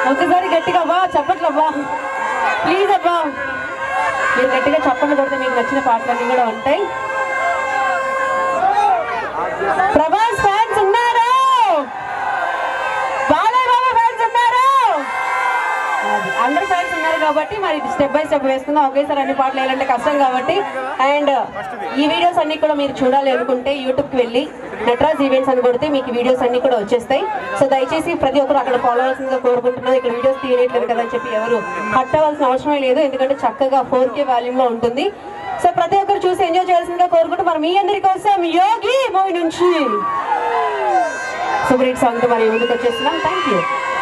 ఒకసారి గట్టిగా అబ్బా చప్పట్లు అబ్బా ప్లీజ్ అబ్బా మీరు గట్టిగా చప్పట్లు కొడితే మీకు నచ్చిన పాటలన్నీ కూడా ఉంటాయి ప్రభాస్ ఫ్యాన్స్ ఉన్నారు బాలయ్య బాబా ఫ్యాన్స్ ఉన్నారు అది. అందరు ఫ్యాన్స్ ఉన్నారు కాబట్టి మరి స్టెప్ బై స్టెప్ వేసుకుందాం ఒకేసారి అన్ని పాటలు వేయాలంటే కష్టం కాబట్టి అండ్ ఈ వీడియోస్ అన్ని కూడా మీరు చూడాలి అనుకుంటే యూట్యూబ్ కి వెళ్ళి నటరాజ్ ఈవెంట్స్ అని కొడితే మీకు వీడియోస్ అన్ని కూడా వచ్చేస్తాయి సో దయచేసి ప్రతి ఒక్కరు అక్కడ ఫాలో అవ్వాల్సిందిగా కోరుకుంటున్నాను ఇక్కడ వీడియోస్ తీయట్లేదు కదా అని చెప్పి ఎవరు హట్ అవ్వాల్సిన అవసరమే లేదు ఎందుకంటే చక్కగా ఫోర్ కే వాల్యూమ్ లో ఉంటుంది సో ప్రతి ఒక్కరు చూసి ఎంజాయ్ చేయాల్సిందిగా కోరుకుంటూ మరి మీ అందరి కోసం యోగి మూవీ నుంచి సూపర్ హిట్ సాంగ్ తో మరి ముందుకు వచ్చేస్తున్నాం థ్యాంక్ యూ